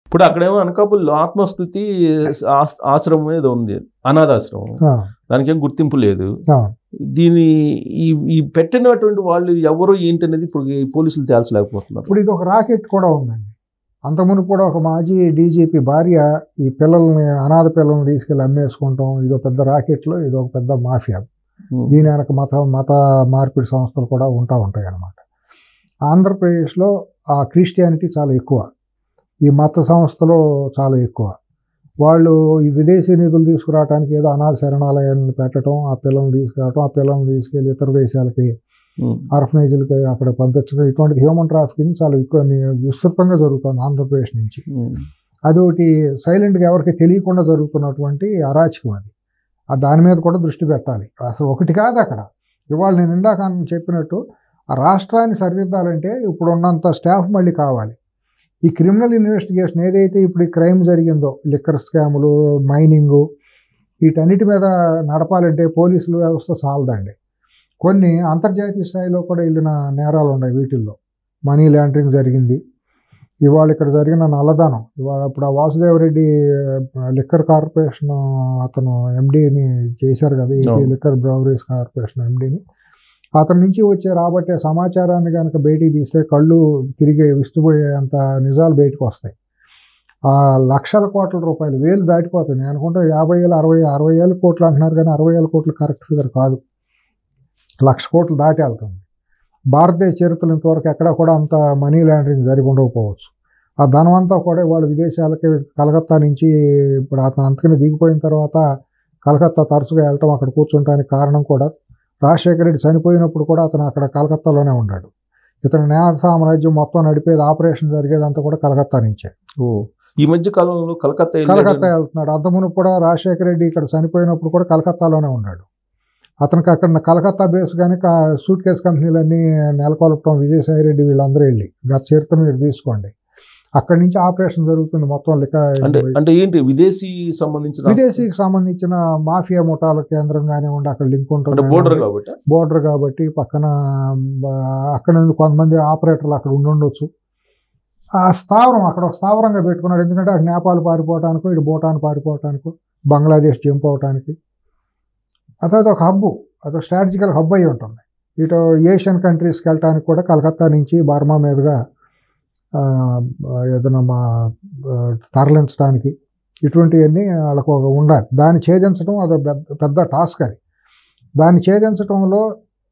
ఇప్పుడు అక్కడేమో అనకాపల్లిలో ఆత్మస్థుతి ఆస్- ఆశ్రమం ఏదో ఉంది అనాథాశ్రమం ఆ, దానికి ఏం గుర్తింపు లేదు ఆ. దీని ఈ ఈ పెట్టినటువంటి వాళ్ళు ఎవరు ఏంటి అనేది ఇప్పుడు ఈ పోలీసులు తేల్చలేకపోతున్నారు ఇప్పుడు ఇది ఒక రాకెట్ కూడా ఉందండి అంతకుముందు కూడా ఒక మాజీ డీజీపీ భార్య ఈ పిల్లల్ని అనాథ పిల్లల్ని తీసుకెళ్ళి అమ్మేసుకుంటాం ఇదో పెద్ద రాకెట్లో ఇది ఒక పెద్ద మాఫియా ఉమ్. దీని వెనక మత మత మార్పిడి సంస్థలు కూడా ఉంటా ఉంటాయి అన్నమాట ఆంధ్రప్రదేశ్లో ఆ క్రిస్టియానిటీ చాలా ఎక్కువ ఈ మత సంస్థలు చాలా ఎక్కువ వాళ్ళు ఈ విదేశీ నిధులు తీసుకురావడానికి ఏదో అనాథ శరణాలయాలను పెట్టడం ఆ పిల్లల్ని తీసుకురావడం ఆ పిల్లల్ని తీసుకెళ్ళి ఇతర దేశాలకి ఉమ్. ఆర్ఫనైజులకి అక్కడ పంపించడం ఇటువంటి హ్యూమన్ ట్రాఫికింగ్ చాలా ఎక్కువ ని- విస్తృతంగా జరుగుతుంది ఆంధ్రప్రదేశ్ నుంచి ఉమ్. అది ఒకటి సైలెంట్గా ఎవరికి తెలియకుండా జరుగుతున్నటువంటి అరాచకం అది ఆ దాని మీద కూడా దృష్టి పెట్టాలి అసలు ఒకటి కాదు అక్కడ ఇవాళ నేను ఇందాక అన్న చెప్పినట్టు ఆ రాష్ట్రాన్ని సరిదిద్దాలంటే ఇప్పుడు ఉన్నంత స్టాఫ్ మళ్ళీ కావాలి ఈ క్రిమినల్ ఇన్వెస్టిగేషన్ ఏదైతే ఇప్పుడు ఈ క్రైమ్ జరిగిందో లిక్కర్ స్కాములు మైనింగు వీటన్నిటి మీద నడపాలంటే పోలీసుల వ్యవస్థ సాలదండి కొన్ని అంతర్జాతీయ స్థాయిలో కూడా వెళ్ళిన నేరాలు ఉన్నాయి వీటిల్లో మనీ లాండరింగ్ జరిగింది ఇవాళ ఇక్కడ జరిగిన నల్లధనం ఇవాళ ఇప్పుడు ఆ వాసుదేవరెడ్డి ఆ, లిక్కర్ కార్పొరేషన్ అతను ఎండీని చేశారు కదా ఏపీ అవును. లిక్కర్ బ్రవరీస్ కార్పొరేషన్ ఎండీని అతని నుంచి వచ్చే రాబట్టే సమాచారాన్ని కనుక బయటికి తీస్తే కళ్ళు తిరిగి విస్తుపోయేంత నిజాలు బయటకు వస్తాయి ఆ లక్షల కోట్ల రూపాయలు వేలు దాటిపోతాయి నేను అనుకుంటే యాభై వేలు అరవై అరవై వేల కోట్లు అంటున్నారు కానీ అరవై వేల కోట్లు కరెక్ట్ ఫిగర్ కాదు లక్ష కోట్లు దాటి వెళ్తుంది భారతదేశ చరిత్రలో ఇంతవరకు ఎక్కడా కూడా అంత మనీ లాండరింగ్ జరిగి ఉండకపోవచ్చు ఆ ధనం అంతా కూడా వాళ్ళు విదేశాలకి కలకత్తా నుంచి ఇప్పుడు అతను అంతకని దిగిపోయిన తర్వాత కలకత్తా తరచుగా వెళ్ళటం అక్కడ కూర్చుంటానికి కారణం కూడా రాజశేఖర రెడ్డి చనిపోయినప్పుడు కూడా అతను అక్కడ కలకత్తాలోనే ఉన్నాడు ఇతను న్యాయ సామ్రాజ్యం మొత్తం నడిపేది ఆపరేషన్ జరిగేదంతా కూడా కలకత్తా నుంచే ఓ ఈ మధ్య కాలంలో కలకత్తా వెళ్ళాడు. కలకత్తా వెళ్తున్నాడు అంతమును కూడా రాజశేఖర రెడ్డి ఇక్కడ చనిపోయినప్పుడు కూడా కలకత్తాలోనే ఉన్నాడు అతనికి అక్కడ కలకత్తా బేస్ కానీ సూట్ కేస్ కంపెనీలన్నీ నెలకొల్పడం విజయసాయి రెడ్డి వీళ్ళందరూ వెళ్ళి గత చరిత్ర మీరు తీసుకోండి అక్కడి నుంచి ఆపరేషన్ జరుగుతుంది మొత్తం లెక్క అంటే అంటే ఏంటి విదేశీ సంబంధించిన విదేశీకి సంబంధించిన మాఫియా ముఠాల కేంద్రంగానే ఉండి అక్కడ లింక్ అంటే ఉంటుంది బోర్డర్ కాబట్టి బోర్డర్ కాబట్టి పక్కన ఆ, అక్కడ నుండి కొంతమంది ఆపరేటర్లు అక్కడ ఉండుండొచ్చు ఆ స్థావరం అక్కడ ఒక స్థావరంగా పెట్టుకున్నాడు ఎందుకంటే అటు నేపాల్ పారిపోవటానికో ఇటు భూటాన్ పారిపోవటానికో బంగ్లాదేశ్ జంప్ అవటానికి అదొక ఒక హబ్బు అదొక స్ట్రాటజికల్ హబ్ అయి ఉంటుంది ఇటు ఏషియన్ కంట్రీస్కి వెళ్ళటానికి కూడా కలకత్తా నుంచి బర్మా మీదుగా ఆ, ఏదైనా మా ఆ, తరలించడానికి ఇటువంటివన్నీ వాళ్ళకు ఒక ఉండాలి దాన్ని ఛేదించడం అదొక పెద్ద పెద్ద టాస్క్ అది దాన్ని ఛేదించడంలో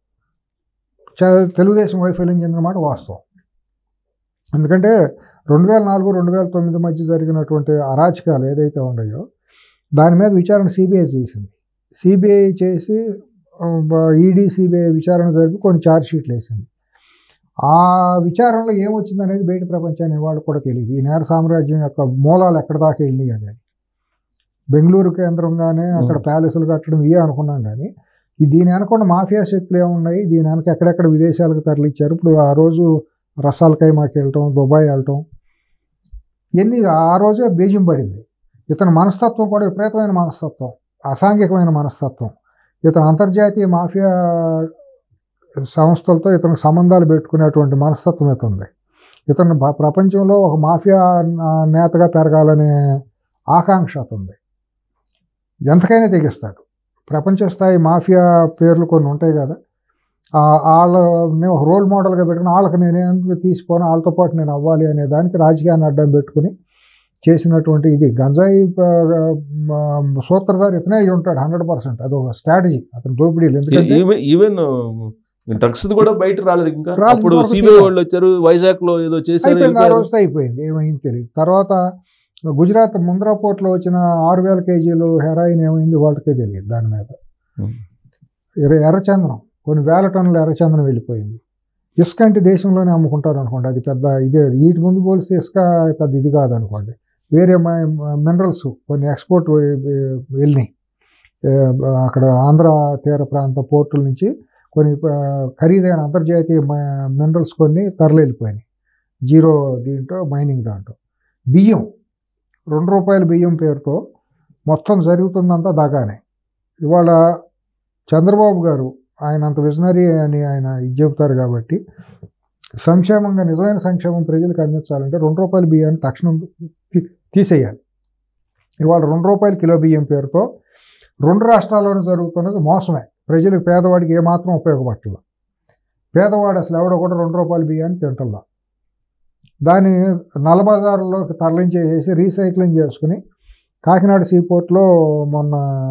చ- తెలుగుదేశం వైఫల్యం చెందినమాట వాస్తవం ఎందుకంటే రెండు వేల నాలుగు రెండు వేల తొమ్మిది మధ్య జరిగినటువంటి అరాచకాలు ఏదైతే ఉన్నాయో దాని మీద విచారణ సిబిఐ చేసింది సిబిఐ చేసి ఈడీ సిబిఐ విచారణ జరిపి కొన్ని ఛార్జ్ షీట్లు వేసింది ఆ విచారణలో ఏమొచ్చింది అనేది బయట ప్రపంచాన్ని వాళ్ళు కూడా తెలియదు ఈ నేర సామ్రాజ్యం యొక్క మూలాలు ఎక్కడ దాకా వెళ్ళినాయి అనేది బెంగళూరు కేంద్రంగానే అక్కడ ప్యాలెస్లు కట్టడం ఇవే అనుకున్నాం కానీ ఈ దీని వెనకుండా మాఫియా శక్తులు ఏమున్నాయి దీని వెనక ఎక్కడెక్కడ విదేశాలకు తరలిచ్చారు ఇప్పుడు ఆ రోజు రసాల్ కైమాకి వెళ్ళటం దుబాయ్ వెళ్ళటం ఇవన్నీ ఆ రోజే బీజం పడింది ఇతని మనస్తత్వం కూడా విపరీతమైన మనస్తత్వం అసాంఘికమైన మనస్తత్వం ఇతను అంతర్జాతీయ మాఫియా సంస్థలతో ఇతనికి సంబంధాలు పెట్టుకునేటువంటి మనస్తత్వం ఇతను ఉంది ఇతను బ- ప్రపంచంలో ఒక మాఫియా ఆ, నేతగా పెరగాలనే ఆకాంక్ష అతుంది ఎంతకైనా తెగిస్తాడు ప్రపంచ స్థాయి మాఫియా పేర్లు కొన్ని ఉంటాయి కదా ఆ వాళ్ళని ఒక రోల్ మోడల్గా పెట్టుకుని వాళ్ళకి నేను ఎందుకు తీసిపోను వాళ్ళతో పాటు నేను అవ్వాలి అనే దానికి రాజకీయాన్ని అడ్డం పెట్టుకుని చేసినటువంటి ఇది గంజాయి ఆ, ఆ, సూత్రధారి ఇతనే అయి ఉంటాడు హండ్రెడ్ పర్సెంట్ అది ఒక స్ట్రాటజీ అతను దోపిడీలు ఎందుకంటే ఈవెన్ ఈవెన్ డ్రగ్స్ కూడా బయట రాలేదు ఇంకా రాలేదు, అప్పుడు ఇంతవరకు సిబిఐ తెలియదు. వాళ్ళు వచ్చారు వైజాగ్ లో ఏదో చేశారు అయిపోయింది ఆ వెళ్ళిపోయారు. రోజుతో అయిపోయింది ఏమైంది తెలియదు తర్వాత గుజరాత్ ముంద్రా పోర్ట్లో వచ్చిన ఆరు వేల కేజీలు హెరాయిన్ ఏమైంది వాళ్ళకే తెలియదు దాని మీద Hmm. ఎర్ర- ఎర్రచందనం కొన్ని వేల టన్నుల ఎర్రచందనం వెళ్ళిపోయింది ఇసుక అంటే దేశంలోనే అమ్ముకుంటారు అనుకోండి అది పెద్ద ఇదే వీటి ముందు పోలిస్తే ఇసుక పెద్ద ఇది కాదు అనుకోండి వేరే మినరల్స్ కొన్ని ఎక్స్పోర్ట్ వెళ్ళినాయి ఏ, అక్కడ ఆంధ్ర తీర ప్రాంత పోర్టుల నుంచి కొన్ని ఆ, ఖరీదైన అంతర్జాతీయ మినరల్స్ కొన్ని తరలి వెళ్ళిపోయినాయి జీరో దీంట్లో మైనింగ్ దాంట్లో బియ్యం రెండు రూపాయల బియ్యం పేరుతో మొత్తం జరుగుతుందంతా దగానే ఇవాళ చంద్రబాబు గారు ఆయన అంత విజనరీ అని ఆయన ఇది చెబుతారు కాబట్టి సంక్షేమంగా నిజమైన సంక్షేమం ప్రజలకు అందించాలంటే రెండు రూపాయల బియ్యాన్ని తక్షణం తీ- తీసేయాలి ఇవాళ రెండు రూపాయల కిలో బియ్యం పేరుతో రెండు రాష్ట్రాల్లోనూ జరుగుతున్నది మోసమే ప్రజలకు పేదవాడికి ఏమాత్రం ఉపయోగపడట్లేదు పేదవాడు అసలు ఎవడో కూడా రెండు రూపాయల బియ్యాన్ని తింటల్లా దాన్ని నలబజారులోకి తరలించేసి రీసైక్లింగ్ చేసుకుని కాకినాడ సీపోర్ట్లో మొన్న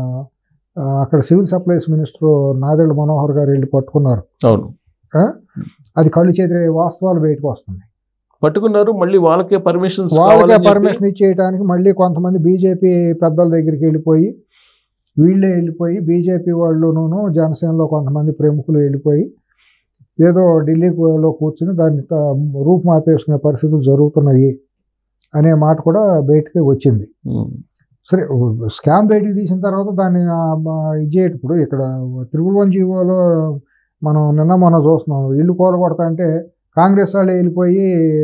ఆ, అక్కడ civil supplies minister Nadendla Manohar garu వెళ్ళి పట్టుకున్నారు అవును అది కళ్ళు చేతి వాస్తవాలు బయటకు వస్తున్నాయి పట్టుకున్నారు మళ్ళీ వాళ్ళకే పర్మిషన్స్ వాళ్ళకే పర్మిషన్ ఇచ్చేయడానికి మళ్ళీ కొంతమంది బీజేపీ పెద్దల దగ్గరికి వెళ్ళిపోయి వీళ్ళే వెళ్ళిపోయి బీజేపీ వాళ్ళును జనసేనలో కొంతమంది ప్రముఖులు వెళ్ళిపోయి ఏదో ఢిల్లీలో కూర్చుని దాన్ని త- రూపుమాపేసుకునే పరిస్థితులు జరుగుతున్నాయి అనే మాట కూడా బయటకి వచ్చింది సరే స్కామ్ బయటికి తీసిన తర్వాత దాన్ని ఆ, ఆ, ఇది చేయటప్పుడు ఇక్కడ త్రిపుల్ వన్ జీవోలో మనం నిన్న మొన్న చూస్తున్నాం ఇల్లు కూలగొడతా అంటే కాంగ్రెస్ వాళ్ళు వెళ్ళిపోయి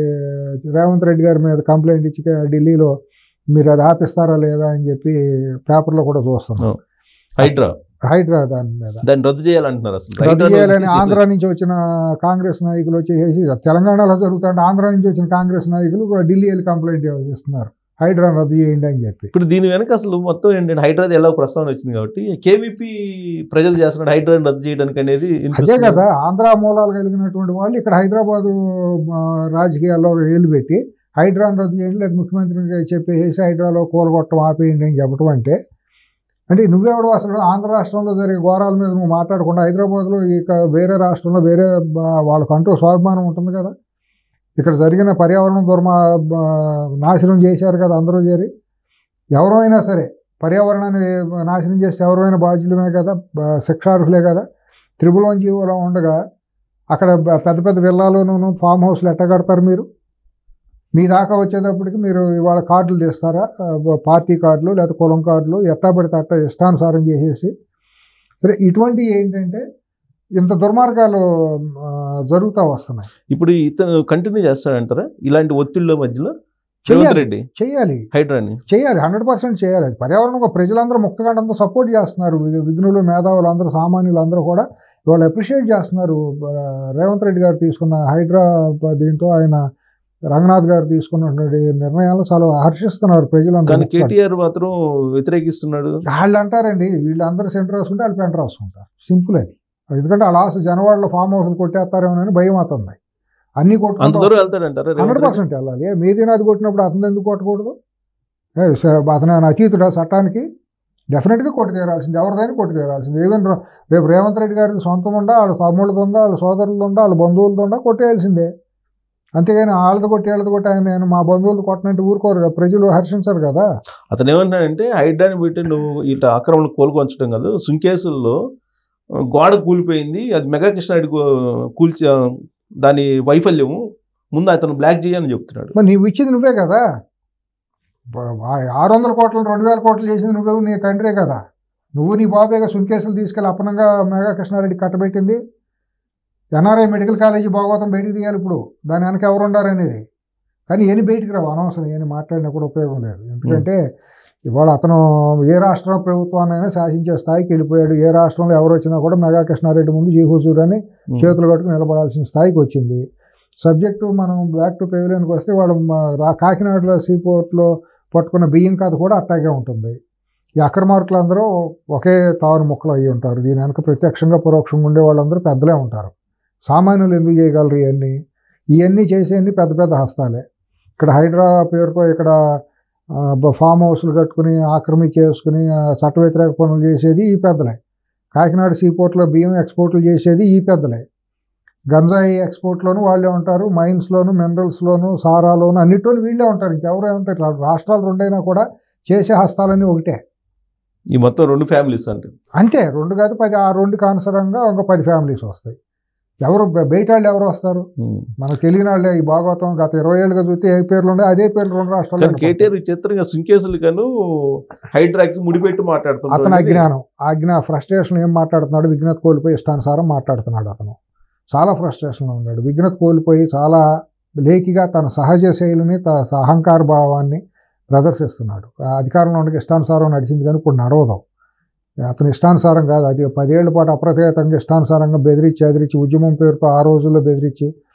రేవంత్ రెడ్డి గారి మీద కంప్లైంట్ ఇచ్చి ఢిల్లీలో మీరు అది ఆపిస్తారా లేదా అని చెప్పి పేపర్లో కూడా చూస్తున్నాం హైడ్రా హైడ్రా దాని మీద దాన్ని రద్దు చేయాలంటున్నారు అసలు రద్దు హైడ్రాను చేయాలని తీసేయాలి. ఆంధ్ర నుంచి వచ్చిన కాంగ్రెస్ నాయకులు వచ్చేసి తెలంగాణలో జరుగుతుంటే ఆంధ్ర నుంచి వచ్చిన కాంగ్రెస్ నాయకులు ఢిల్లీ వెళ్ళి కంప్లైంట్ ఇస్తున్నారు హైడ్రా రద్దు చేయండి అని చెప్పి ఇప్పుడు దీని వెనక అసలు మొత్తం ఏంటంటే హైడ్రాది ఎలా ప్రస్తావన వచ్చింది కాబట్టి కేవీపీ ప్రజలు చేస్తున్నాడు హైడ్రాని రద్దు చేయడానికి అనేది అదే వినిపిస్తుంది. కదా ఆంధ్ర మూలాలు కలిగినటువంటి వాళ్ళు ఇక్కడ హైదరాబాదు ఆ, రాజకీయాల్లో ఏలు పెట్టి హైడ్రాన్ రద్దు చేయండి లేదా ముఖ్యమంత్రికి చెప్పేసి హైడ్రాలో కూలగొట్టం ఆపేయండి అని చెప్పడం అంటే అంటే నువ్వెవడు అసలు ఆంధ్ర రాష్ట్రంలో జరిగే ఘోరాల మీద నువ్వు మాట్లాడకుండా హైదరాబాద్లో ఇక వేరే రాష్ట్రంలో వేరే బ- వాళ్ళకంటూ స్వాభిమానం ఉంటుంది కదా ఇక్కడ జరిగిన పర్యావరణం దుర్మా బ- నాశనం చేశారు కదా అందరూ చేరి ఎవరైనా సరే పర్యావరణాన్ని నాశనం చేస్తే ఎవరైనా బాధ్యులమే కదా బ- శిక్షార్హులే కదా త్రిబుల్ వన్ జీవోలో ఉండగా అక్కడ బ- పెద్ద పెద్ద విల్లాలోనూ ఫామ్ హౌస్లు ఎట్ట కడతారు మీరు మీ దాకా వచ్చేటప్పటికి మీరు ఇవాళ కార్డులు తీస్తారా ఆ, బ- పార్టీ కార్డులు లేదా కులం కార్డులు ఎట్టా పడితే అట్ట ఇష్టానుసారం చేసేసి సరే ఇటువంటివి ఏంటంటే ఇంత దుర్మార్గాలు ఆ, జరుగుతూ వస్తున్నాయి ఇప్పుడు ఇతను కంటిన్యూ చేస్తాడంటారా ఇలాంటి ఒత్తిళ్ళ మధ్యలో రేవంత్ చెయ్యాలి రెడ్డి చెయ్యాలి హైడ్రాని చేయాలి హండ్రెడ్ పర్సెంట్ చేయాలి అది పర్యావరణంగా ప్రజలందరూ ముక్తగండంతో సపోర్ట్ చేస్తున్నారు వి- విఘ్నులు మేధావులు అందరూ సామాన్యులు అందరూ కూడా ఇవాళ అప్రిషియేట్ చేస్తున్నారు ఆ, రేవంత్ రెడ్డి గారు తీసుకున్న హైడ్రా ప- దీంతో ఆయన రంగనాథ్ గారు తీసుకున్నటువంటి నిర్ణయాలు చాలా హర్షిస్తున్నారు ప్రజలందరూ కానీ కేటీఆర్ మాత్రం వ్యతిరేకిస్తున్నాడు వాళ్ళు అంటారండి వీళ్ళందరూ సెంటర్ రాసుకుంటే వాళ్ళు పెంట రాసుకుంటారు సింపుల్ అది ఎందుకంటే ఆ లాస్ట్ జనవాడలో ఫామ్ హౌస్లు కొట్టేస్తారేమోనని భయం అవుతుంది అన్ని అంత కొట్టుకుంటూ దూరం వెళ్తాడంటారా రేవంత్ హండ్రెడ్ రెడ్డి? పర్సెంట్ వెళ్ళాలి ఏ మీది నాది కొట్టినప్పుడు అతను ఎందుకు కొట్టకూడదు ఏ, స- అతను ఆయన అతీతుడా చట్టానికి డెఫినెట్గా కొట్టి తీరాల్సింది ఎవరిదైనా కొట్టి తీరాల్సింది ఈవెన్ ర- రేపు రేవంత్ రెడ్డి గారికి సొంతం ఉందా వాళ్ళ తమ్ముళ్ళది ఉందా వాళ్ళ సోదరులది ఉందా వాళ్ళ బంధువులది ఉందా కొట్టేయాల్సిందే అంతేగాని వాళ్ళది కొట్టి వీళ్ళది కొట్టి ఆయన నేను మా బంధువులు కొట్టినట్టు ఊరుకోరు కదా ప్రజలు హర్షించరు కదా అతను ఏమంటాడంటే హైడ్రాని పెట్టి నువ్వు ఇట్లా ఆక్రమణ కోలుకొంచడం కాదు సుంకేసుల్లో ఆ, గోడ కూలిపోయింది అది మెగా కృష్ణారెడ్డి కూ- కూల్చి ఆ, దాని వైఫల్యము ముందు అతను బ్లాక్ చేయని చెప్తున్నాడు మరి నీవు ఇచ్చింది నువ్వే కదా బ- ఆ- ఆరు వందల కోట్లు రెండు వేల కోట్లు చేసింది నువ్వే నీ తండ్రే కదా నువ్వు నీ బాబేగా సుంకేసులు తీసుకెళ్ళి అప్పనంగా మెగా కృష్ణారెడ్డి కట్టబెట్టింది ఎన్ఆర్ఐ మెడికల్ కాలేజీ భాగవతం బయటికి తీయాలి ఇప్పుడు దాని వెనక ఎవరు ఉండారనేది కానీ ఏని బయటికి రావు అనవసరం ఏని మాట్లాడినా కూడా ఉపయోగం లేదు ఎందుకంటే ఇవాళ అతను ఏ రాష్ట్ర ప్రభుత్వాన్నైనా శాసించే స్థాయికి వెళ్ళిపోయాడు ఏ రాష్ట్రంలో ఎవరు వచ్చినా కూడా మెగా కృష్ణారెడ్డి ముందు జీ హుజూర్ అని ఉమ్. చేతులు కట్టుకుని నిలబడాల్సిన స్థాయికి వచ్చింది సబ్జెక్టు మనం బ్యాక్ టు పెవిలియన్కి వస్తే వాళ్ళు మా- రా- కాకినాడలో సీపోర్ట్లో పట్టుకున్న బియ్యం కథ కూడా అట్టాగే ఉంటుంది ఈ అక్రమార్కులు అందరూ ఒకే తావరు ముక్కలు అయ్యి ఉంటారు దీని వెనక ప్రత్యక్షంగా పరోక్షంగా ఉండే వాళ్ళందరూ పెద్దలే ఉంటారు సామాన్యులు ఎందుకు చేయగలరు ఇవన్నీ ఇవన్నీ చేసేవన్నీ పెద్ద పెద్ద హస్తాలే ఇక్కడ హైడ్రా పేరుతో ఇక్కడ ఆ, బ- ఫామ్ హౌస్లు కట్టుకుని ఆక్రమించేసుకుని ఆ, చట్ట వ్యతిరేక పనులు చేసేది ఈ పెద్దలే కాకినాడ సీపోర్ట్లో బియ్యం ఎక్స్పోర్ట్లు చేసేది ఈ పెద్దలే గంజాయి ఎక్స్పోర్ట్లోను వాళ్ళే ఉంటారు మైన్స్లోను మినరల్స్లోను సారాలోను అన్నిటిలోనూ వీళ్ళే ఉంటారు ఇంకెవరే ఉంటారు రా- రాష్ట్రాలు రెండైనా కూడా చేసే హస్తాలన్నీ ఒకటే ఈ మొత్తం రెండు ఫ్యామిలీస్ అంటే అంతే రెండు కాదు పది ఆ రెండు కానుసరంగా ఒక పది ఫ్యామిలీస్ వస్తాయి ఎవరు బ- బయట వాళ్ళు ఎవరు వస్తారు ఉమ్. మనకు తెలియని వాళ్ళే ఈ భాగవతం గత ఇరవై ఏళ్ళుగా చూస్తే ఏ పేర్లు ఉండే అదే పేర్లు రెండు రాష్ట్రాలు కానీ కేటీఆర్ చిత్రంగా సుంకేసులు గాను హైడ్రాకి ముడిపెట్టి అతని మాట్లాడుతున్నాడు అజ్ఞానం ఆజ్ఞ ఫ్రస్ట్రేషన్ ఏం మాట్లాడుతున్నాడు విఘ్నత కోల్పోయి ఇష్టానుసారం మాట్లాడుతున్నాడు అతను చాలా ఫ్రస్ట్రేషన్లో ఉన్నాడు విఘ్నత కోల్పోయి చాలా లేకిగా తన సహజ శైలిని త అహంకార భావాన్ని ప్రదర్శిస్తున్నాడు ఆ అధికారంలో ఉండగా ఇష్టానుసారం నడిచింది కానీ ఇప్పుడు నడవదు అతని ఇష్టానుసారం కాదు అది పదేళ్ల పాటు అప్రతిహతంగా ఇష్టానుసారంగా బెదిరించి ఎదిరించి ఉద్యమం పేరుతో ఆ రోజుల్లో బెదిరించి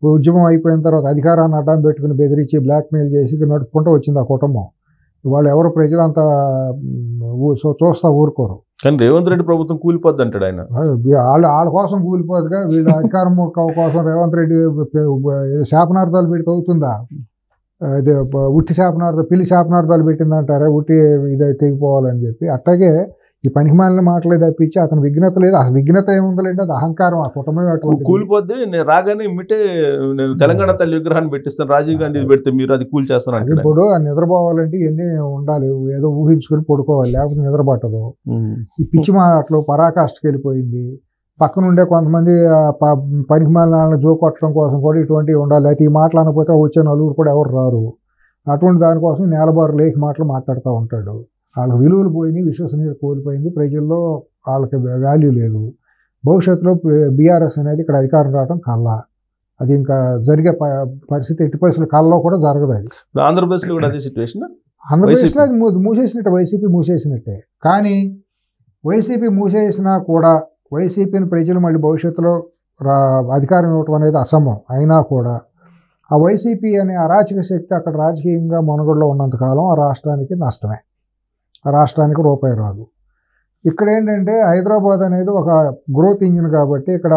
ఉద్యమం అయిపోయిన తర్వాత అధికారాన్ని అడ్డం పెట్టుకుని బెదిరించి బ్లాక్మెయిల్ చేసి నడుపుకుంటూ వచ్చింది ఆ కుటుంబం వాళ్ళు ఎవరు ప్రజలంతా మ్, ఊ- సో- చూస్తా ఊరుకోరు కానీ రేవంత్ రెడ్డి ప్రభుత్వం కూలిపోద్ది అంటాడు ఆయన వాళ్ళ వాళ్ళ కోసం కూలిపోదుగా వీళ్ళ అధికారం కో- కోసం రేవంత్ రెడ్డి ఏదో శాపనార్థాలు పెట్టి అవుతుందా అదే ప- ఉట్టి శాపనార్థాలు పిల్లి శాపనార్థాలు పెట్టిందంటారా ఉట్టి ఇది తెగిపోవాలని చెప్పి అట్లాగే ఈ పనికిమాలిన మాటలే తప్పించి అతని విఘ్నత లేదు అసలు విఘ్నత ఏముందంటే అది అహంకారం ఆ కుటుంబం అటువంటి కూలిపోద్ది నేను రాగానే ఇమ్మిటే నేను తెలంగాణ తల్లి విగ్రహాన్ని పెట్టిస్తాను రాజీవ్ గాంధీ పెడితే మీరు అది కూల్ చేస్తాను అది అంటాడు ఆయన. ఇప్పుడు ఆ నిద్రపోవాలంటే ఇవన్నీ ఉండాలి ఏదో ఊహించుకొని పడుకోవాలి లేకపోతే నిద్ర పట్టదు ఉమ్. ఈ పిచ్చి మాటలు పరాకాష్ఠకి వెళ్ళిపోయింది పక్కన ఉండే కొంతమంది ఆ, ప- పనికిమాలిన జో కొట్టడం కోసం కూడా ఇటువంటివి ఉండాలి అయితే ఈ మాటలు అనకపోతే వచ్చే నలుగురు కూడా ఎవరు రారు అటువంటి దానికోసం నేలబారు లేఖ మాటలు మాట్లాడుతూ ఉంటాడు వాళ్ళకి విలువలు పోయినాయి విశ్వసనీయత కోల్పోయింది ప్రజల్లో వాళ్ళకి వాల్యూ లేదు భవిష్యత్తులో బీఆర్ఎస్ అనేది ఇక్కడ అధికారం రావడం కల్లా అది ఇంకా జరిగే ప- పరిస్థితి ఎట్టి పరిస్థితులు కల్లో కూడా జరగదు అది ఇప్పుడు ఆంధ్రప్రదేశ్లో కూడా అదే సిచ్యువేషన్ ఆంధ్రప్రదేశ్లో అది మూ- మూసేసినట్టే వైసీపీ మూసేసినట్టే కానీ వైసీపీ మూసేసినా కూడా వైసీపీని ప్రజలు మళ్ళీ భవిష్యత్తులో రా అధికారం ఇవ్వటం అనేది అసమం అయినా కూడా ఆ వైసీపీ అనే అరాచక శక్తి అక్కడ రాజకీయంగా మనుగడలో ఉన్నంతకాలం ఆ రాష్ట్రానికి నష్టమే ఆ రాష్ట్రానికి రూపాయి రాదు ఇక్కడ ఏంటంటే హైదరాబాద్ అనేది ఒక గ్రోత్ ఇంజిన్ కాబట్టి ఇక్కడ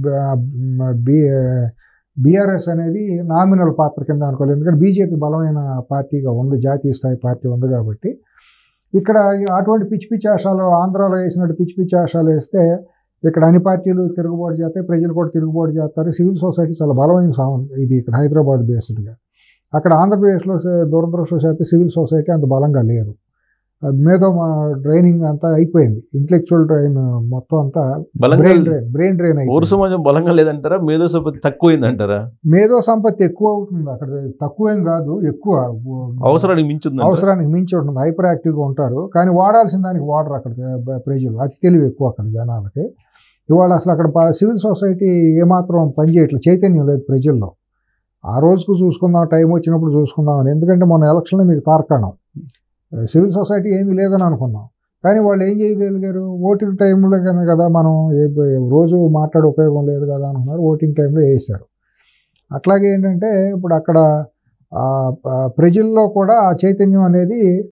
బి బీఆర్ఎస్ అనేది నామినల్ పాత్ర కింద అనుకోలేదు ఎందుకంటే బీజేపీ బలమైన పార్టీగా ఉంది జాతీయ స్థాయి పార్టీ ఉంది కాబట్టి ఇక్కడ అటువంటి పిచ్చి పిచ్చి ఆశాలు ఆంధ్రాలో వేసినట్టు పిచ్చి పిచ్చి ఆశాలు వేస్తే ఇక్కడ అన్ని పార్టీలు తిరుగుబాటు చేస్తాయి ప్రజలు కూడా తిరుగుబాటు చేస్తారు సివిల్ సొసైటీ చాలా బలమైన సా- ఇది ఇక్కడ హైదరాబాద్ బేస్డ్గా అక్కడ ఆంధ్రప్రదేశ్లో స- దురదృష్టవశాత్తు సివిల్ సొసైటీ అంత బలంగా లేదు అది మేధో మా ట్రైనింగ్ అంతా అయిపోయింది ఇంటలెక్చువల్ ట్రైన్ మొత్తం అంతా బలంగా బ్రెయిన్ డ్రైన్ బ్రెయిన్ డ్రైన్ పౌర అయిపోయింది సమాజం బలంగా లేదంటారా మేధో సంపత్తి తక్కువైంది అంటారా మేధో సంపత్తి ఎక్కువ అవుతుంది అక్కడ తక్కువేం కాదు ఎక్కువ అవసరానికి మించింది అవసరానికి మించి ఉంటుంది హైపర్ యాక్టివ్గా ఉంటారు కానీ వాడాల్సిన దానికి వాడరు అక్కడ బ- ప్రజలు అతి తెలివి ఎక్కువ అక్కడ జనాలకి ఇవాళ అసలు అక్కడ ప- సివిల్ సొసైటీ ఏమాత్రం పనిచేయట్లేదు చైతన్యం లేదు ప్రజల్లో ఆ రోజుకు చూసుకుందాం టైం వచ్చినప్పుడు చూసుకుందాం అని ఎందుకంటే మన ఎలక్షన్లో మీకు తార్కాణం సివిల్ సొసైటీ ఏమీ లేదని అనుకున్నాం కానీ వాళ్ళు ఏం చేయగలిగారు ఓటింగ్ టైంలో కనుక కదా మనం ఏ రోజు మాట్లాడే ఉపయోగం లేదు కదా అనుకున్నారు ఓటింగ్ టైంలో వేసారు అట్లాగే ఏంటంటే ఇప్పుడు అక్కడ ఆ, ప- ప్రజల్లో కూడా ఆ చైతన్యం అనేది